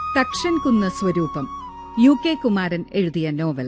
തക്ഷൻകുന്ന് സ്വരൂപം U K Kumaran എഴുതിയ novel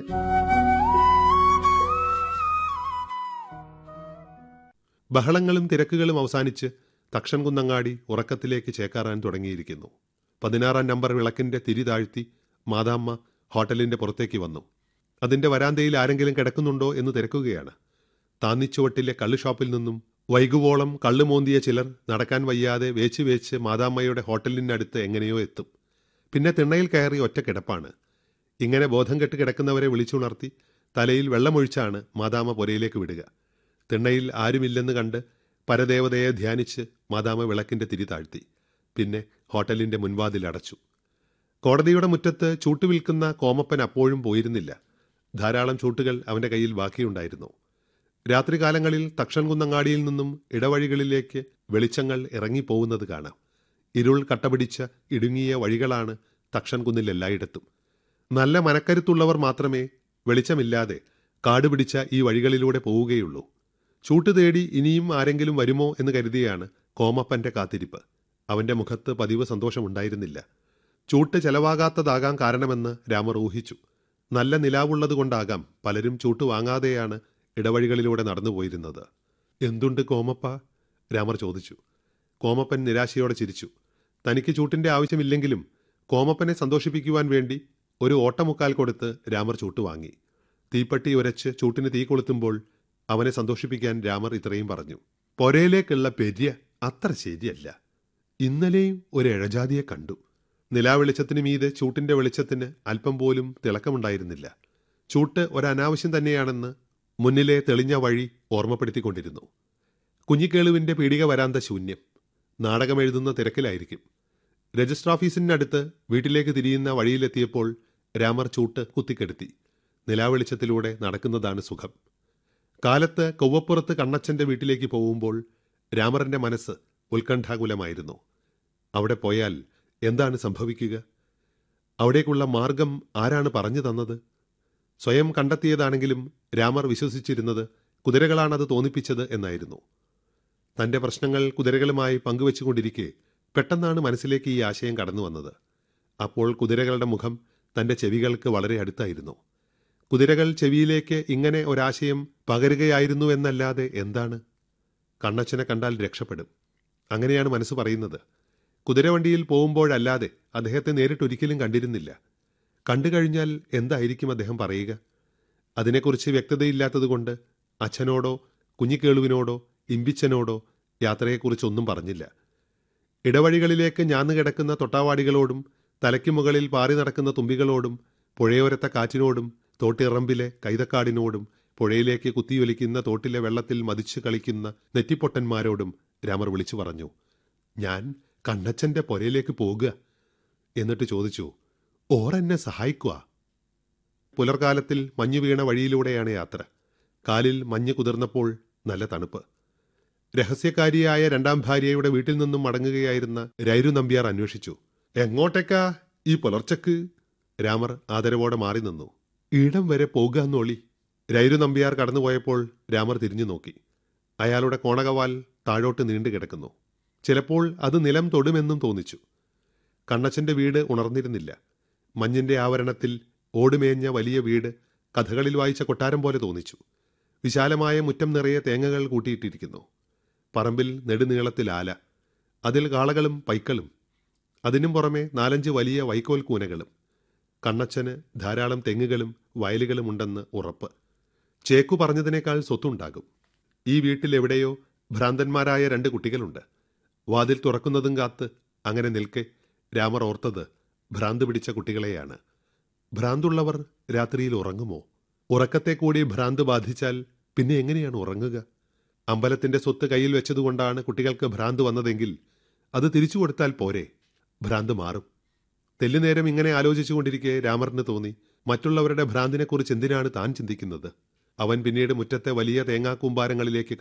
ബഹളങ്ങളും തിരക്കുകളും അവസാനിച്ച് തക്ഷൻ കുന്നങ്ങാടി ഉറക്കത്തിലേക്ക് ചേക്കാറാൻ തുടങ്ങിയിരിക്കുന്നു പതിനാറാം നമ്പർ വിളക്കിന്റെ തിരി താഴ്ത്തി മാതാമ്മ ഹോട്ടലിന്റെ പുറത്തേക്ക് വന്നു അതിന്റെ വരാന്തയിൽ ആരെങ്കിലും കിടക്കുന്നുണ്ടോ എന്ന് തിരക്കുകയാണ് താന്നിച്ചുവട്ടിലെ കള്ള് ഷോപ്പിൽ നിന്നും വൈകുവോളം കള്ള് മോന്തിയ ചിലർ നടക്കാൻ വയ്യാതെ വേച്ച് വേച്ച് മാതാമ്മയുടെ ഹോട്ടലിനടുത്ത് എങ്ങനെയോ എത്തും പിന്നെ തിണ്ണയിൽ കയറി ഒറ്റ കിടപ്പാണ് ഇങ്ങനെ ബോധം കെട്ട് കിടക്കുന്നവരെ വിളിച്ചുണർത്തി തലയിൽ വെള്ളമൊഴിച്ചാണ് മാതാമ്മ പുരയിലേക്ക് വിടുക തിണ്ണയിൽ ആരുമില്ലെന്ന് കണ്ട് പരദേവതയെ ധ്യാനിച്ച് മാതാമ്മ വിളക്കിന്റെ തിരി താഴ്ത്തി പിന്നെ ഹോട്ടലിന്റെ മുൻവാതിൽ അടച്ചു കോടതിയുടെ മുറ്റത്ത് ചൂട്ട് വിൽക്കുന്ന കോമപ്പൻ അപ്പോഴും പോയിരുന്നില്ല ധാരാളം ചൂട്ടുകൾ അവന്റെ കയ്യിൽ ബാക്കിയുണ്ടായിരുന്നു രാത്രികാലങ്ങളിൽ തക്ഷൻ കുന്നങ്ങാടിയിൽ നിന്നും ഇടവഴികളിലേക്ക് വെളിച്ചങ്ങൾ ഇറങ്ങിപ്പോകുന്നത് കാണാം ഇരുൾ കട്ടപിടിച്ച ഇടുങ്ങിയ വഴികളാണ് തക്ഷൻ കുന്നിൽ എല്ലായിടത്തും നല്ല മനക്കരുത്തുള്ളവർ മാത്രമേ വെളിച്ചമില്ലാതെ കാടുപിടിച്ച ഈ വഴികളിലൂടെ പോവുകയുള്ളൂ ചൂട്ട് തേടി ഇനിയും ആരെങ്കിലും വരുമോ എന്ന് കരുതിയാണ് കോമപ്പന്റെ കാത്തിരിപ്പ് അവന്റെ മുഖത്ത് പതിവ് സന്തോഷമുണ്ടായിരുന്നില്ല ചൂട്ട് ചെലവാകാത്തതാകാം കാരണമെന്ന് രാമർ ഊഹിച്ചു നല്ല നിലാവുള്ളതുകൊണ്ടാകാം പലരും ചൂട്ട് വാങ്ങാതെയാണ് ഇടവഴികളിലൂടെ നടന്നുപോയിരുന്നത് എന്തുണ്ട് കോമപ്പ രാമർ ചോദിച്ചു കോമപ്പൻ നിരാശയോടെ ചിരിച്ചു തനിക്ക് ചൂട്ടിന്റെ ആവശ്യമില്ലെങ്കിലും കോമപ്പനെ സന്തോഷിപ്പിക്കുവാൻ വേണ്ടി ഒരു ഓട്ടമുക്കാൽ കൊടുത്ത് രാമർ ചൂട്ട് വാങ്ങി തീപ്പട്ടി ഉരച്ച് ചൂട്ടിന് തീ കൊളുത്തുമ്പോൾ അവനെ സന്തോഷിപ്പിക്കാൻ രാമർ ഇത്രയും പറഞ്ഞു പൊരയിലേക്കുള്ള പെരിയ അത്ര ശരിയല്ല ഇന്നലെയും ഒരു ഇഴജാതിയെ കണ്ടു നിലാവെളിച്ചത്തിന് മീതെ ചൂട്ടിന്റെ വെളിച്ചത്തിന് അല്പം പോലും തിളക്കമുണ്ടായിരുന്നില്ല ചൂട്ട് ഒരനാവശ്യം തന്നെയാണെന്ന് മുന്നിലെ തെളിഞ്ഞ വഴി ഓർമ്മപ്പെടുത്തിക്കൊണ്ടിരുന്നു കുഞ്ഞിക്കേളുവിന്റെ പീടിക വരാന്ത ശൂന്യം നാടകമെഴുതുന്ന തിരക്കിലായിരിക്കും രജിസ്റ്റർ ഓഫീസിനടുത്ത് വീട്ടിലേക്ക് തിരിയുന്ന വഴിയിലെത്തിയപ്പോൾ രാമർ ചൂട്ട് കുത്തിക്കെടുത്തി നിലാവെളിച്ചത്തിലൂടെ നടക്കുന്നതാണ് സുഖം കാലത്ത് കൊവ്വപ്പുറത്ത് കണ്ണച്ചന്റെ വീട്ടിലേക്ക് പോകുമ്പോൾ രാമറിന്റെ മനസ്സ് ഉത്കണ്ഠാകുലമായിരുന്നു അവിടെ പോയാൽ എന്താണ് സംഭവിക്കുക അവിടേക്കുള്ള മാർഗം ആരാണ് പറഞ്ഞു തന്നത് സ്വയം കണ്ടെത്തിയതാണെങ്കിലും രാമർ വിശ്വസിച്ചിരുന്നത് കുതിരകളാണത് തോന്നിപ്പിച്ചത് എന്നായിരുന്നു തന്റെ പ്രശ്നങ്ങൾ കുതിരകളുമായി പങ്കുവെച്ചുകൊണ്ടിരിക്കെ പെട്ടെന്നാണ് മനസ്സിലേക്ക് ഈ ആശയം കടന്നു വന്നത് അപ്പോൾ കുതിരകളുടെ മുഖം തന്റെ ചെവികൾക്ക് വളരെ അടുത്തായിരുന്നു കുതിരകൾ ചെവിയിലേക്ക് ഇങ്ങനെ ഒരാശയം പകരുകയായിരുന്നു എന്നല്ലാതെ എന്താണ് കണ്ണച്ചനെ കണ്ടാൽ രക്ഷപ്പെടും അങ്ങനെയാണ് മനസ്സ് പറയുന്നത് കുതിരവണ്ടിയിൽ പോകുമ്പോഴല്ലാതെ അദ്ദേഹത്തെ നേരിട്ടൊരിക്കലും കണ്ടിരുന്നില്ല കണ്ടു കഴിഞ്ഞാൽ എന്തായിരിക്കും അദ്ദേഹം പറയുക അതിനെക്കുറിച്ച് വ്യക്തതയില്ലാത്തതുകൊണ്ട് അച്ഛനോടോ കുഞ്ഞിക്കേളുവിനോടോ ഇമ്പിച്ചനോടോ യാത്രയെക്കുറിച്ചൊന്നും പറഞ്ഞില്ല ഇടവഴികളിലേക്ക് ഞാന്നു കിടക്കുന്ന തൊട്ടാവാടികളോടും തലയ്ക്ക് മുകളിൽ പാറി നടക്കുന്ന തുമ്പികളോടും പുഴയോരത്തെ കാറ്റിനോടും തോട്ടിറമ്പിലെ കൈതക്കാടിനോടും പുഴയിലേക്ക് കുത്തിയൊലിക്കുന്ന തോട്ടിലെ വെള്ളത്തിൽ മതിച്ചു കളിക്കുന്ന നെറ്റിപ്പൊട്ടന്മാരോടും രാമർ വിളിച്ചു പറഞ്ഞു ഞാൻ കണ്ണച്ചന്റെ പുരയിലേക്ക് പോകുക എന്നിട്ട് ചോദിച്ചു ഓറെന്നെ സഹായിക്കുക പുലർകാലത്തിൽ മഞ്ഞു വീണ വഴിയിലൂടെയാണ് യാത്ര കാലിൽ മഞ്ഞ് കുതിർന്നപ്പോൾ നല്ല തണുപ്പ് രഹസ്യക്കാരിയായ രണ്ടാം ഭാര്യയുടെ വീട്ടിൽ നിന്നും മടങ്ങുകയായിരുന്ന രൈരു നമ്പ്യാർ അന്വേഷിച്ചു എങ്ങോട്ടേക്കാ ഈ പുലർച്ചക്ക് രാമർ ആദരവോടെ മാറി നിന്നു ഇടം വരെ പോകാന്നോളി രൈരു നമ്പ്യാർ കടന്നുപോയപ്പോൾ രാമർ തിരിഞ്ഞു നോക്കി അയാളുടെ കോണകവാൽ താഴോട്ട് നീണ്ടു കിടക്കുന്നു ചിലപ്പോൾ അത് നിലം തൊടുമെന്നും തോന്നിച്ചു കണ്ണച്ചന്റെ വീട് ഉണർന്നിരുന്നില്ല മഞ്ഞിന്റെ ആവരണത്തിൽ ഓടുമേഞ്ഞ വലിയ വീട് കഥകളിൽ വായിച്ച കൊട്ടാരം പോലെ തോന്നിച്ചു വിശാലമായ മുറ്റം നിറയെ തേങ്ങകൾ കൂട്ടിയിട്ടിരിക്കുന്നു പറമ്പിൽ നെടുനീളത്തിൽ ആല അതിൽ കാളകളും പൈക്കളും അതിനും പുറമെ നാലഞ്ച് വലിയ വൈക്കോൽ കൂനകളും കണ്ണച്ചന് ധാരാളം തെങ്ങുകളും വയലുകളും ഉണ്ടെന്ന് ഉറപ്പ് ചേക്കു പറഞ്ഞതിനേക്കാൾ സ്വത്തുണ്ടാകും ഈ വീട്ടിൽ എവിടെയോ ഭ്രാന്തന്മാരായ രണ്ട് കുട്ടികളുണ്ട് വാതിൽ തുറക്കുന്നതും കാത്ത് അങ്ങനെ നിൽക്കെ രാമർ ഓർത്തത് ഭ്രാന്ത് പിടിച്ച കുട്ടികളെയാണ് ഭ്രാന്തുള്ളവർ രാത്രിയിൽ ഉറങ്ങുമോ ഉറക്കത്തെ കൂടി ഭ്രാന്ത് ബാധിച്ചാൽ പിന്നെ എങ്ങനെയാണ് ഉറങ്ങുക അമ്പലത്തിന്റെ സ്വത്ത് കയ്യിൽ വെച്ചതുകൊണ്ടാണ് കുട്ടികൾക്ക് ഭ്രാന്ത് വന്നതെങ്കിൽ അത് തിരിച്ചു കൊടുത്താൽ പോരെ ഭ്രാന്ത് മാറും തെല്ലുനേരം ഇങ്ങനെ ആലോചിച്ചുകൊണ്ടിരിക്കെ രാമറിന് തോന്നി മറ്റുള്ളവരുടെ ഭ്രാന്തിനെക്കുറിച്ച് എന്തിനാണ് താൻ ചിന്തിക്കുന്നത് അവൻ പിന്നീട് മുറ്റത്തെ വലിയ തേങ്ങാക്കൂമ്പാരങ്ങളിലേക്ക്